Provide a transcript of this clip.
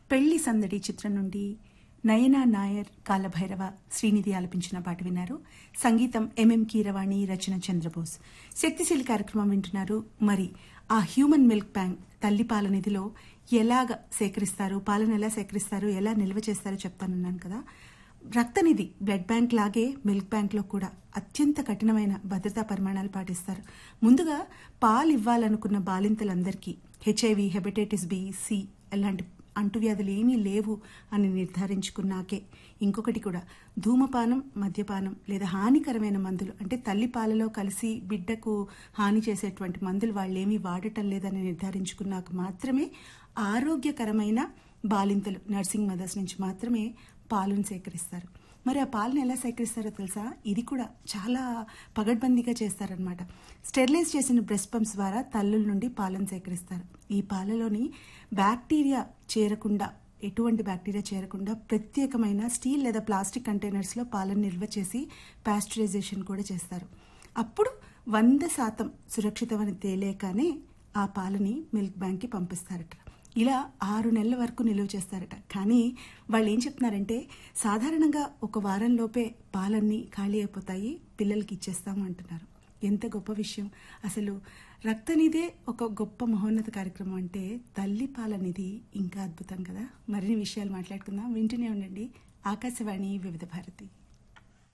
పెళ్లి సందడి చిత్రం నుండి నయనా నాయర్ కాలభైరవ శ్రీనిధి ఆలపించిన పాట విన్నారు సంగీతం ఎంఎం కీరవాణి రచన చంద్రబోస్ శక్తిశీలి కార్యక్రమం వింటున్నారు మరి ఆ హ్యూమన్ మిల్క్ బ్యాంక్ తల్లి పాల నిధిలో ఎలాగ సేకరిస్తారు పాలను ఎలా సేకరిస్తారు ఎలా నిల్వ చేస్తారో చెప్తానన్నాను కదా రక్తనిధి బ్లడ్ బ్యాంక్ లాగే మిల్క్ బ్యాంక్ లో కూడా అత్యంత కఠినమైన భద్రతా పరిమాణాలు పాటిస్తారు ముందుగా పాలు ఇవ్వాలనుకున్న బాలింతలందరికీ హెచ్ఐవి హెపటైటిస్ బి సి అలాంటి అంటువ్యాధులు ఏమీ లేవు అని నిర్ధారించుకున్నాకే ఇంకొకటి కూడా ధూమపానం మద్యపానం లేదా హానికరమైన మందులు అంటే తల్లి పాలలో కలిసి బిడ్డకు హాని చేసేటువంటి మందులు వాళ్ళు ఏమీ వాడటం లేదని నిర్ధారించుకున్నాక మాత్రమే ఆరోగ్యకరమైన బాలింతలు నర్సింగ్ మదర్స్ నుంచి మాత్రమే పాలను సేకరిస్తారు మరి ఆ పాలను ఎలా సేకరిస్తారో తెలుసా ఇది కూడా చాలా పగడ్బందీగా చేస్తారనమాట స్టెరిలైజ్ చేసిన బ్రెస్ట్ పంప్స్ ద్వారా తల్లుల నుండి పాలను సేకరిస్తారు ఈ పాలలోని బ్యాక్టీరియా చేరకుండా ఎటువంటి బ్యాక్టీరియా చేరకుండా ప్రత్యేకమైన స్టీల్ లేదా ప్లాస్టిక్ కంటైనర్స్లో పాలను నిల్వ చేసి పాస్చరైజేషన్ కూడా చేస్తారు అప్పుడు వంద శాతం సురక్షితమని తేలేకనే ఆ పాలని మిల్క్ బ్యాంక్కి పంపిస్తారట ఇలా ఆరు నెలల వరకు నిలువ చేస్తారట కానీ వాళ్ళు ఏం చెప్తున్నారంటే సాధారణంగా ఒక వారం లోపే పాలన్నీ ఖాళీ అయిపోతాయి పిల్లలకి ఇచ్చేస్తాము అంటున్నారు ఎంత గొప్ప విషయం అసలు రక్తనిదే ఒక గొప్ప మహోన్నత కార్యక్రమం అంటే తల్లి పాలనిది ఇంకా అద్భుతం కదా మరిన్ని విషయాలు మాట్లాడుకుందాం వింటూనే ఉండండి ఆకాశవాణి వివిధ భారతి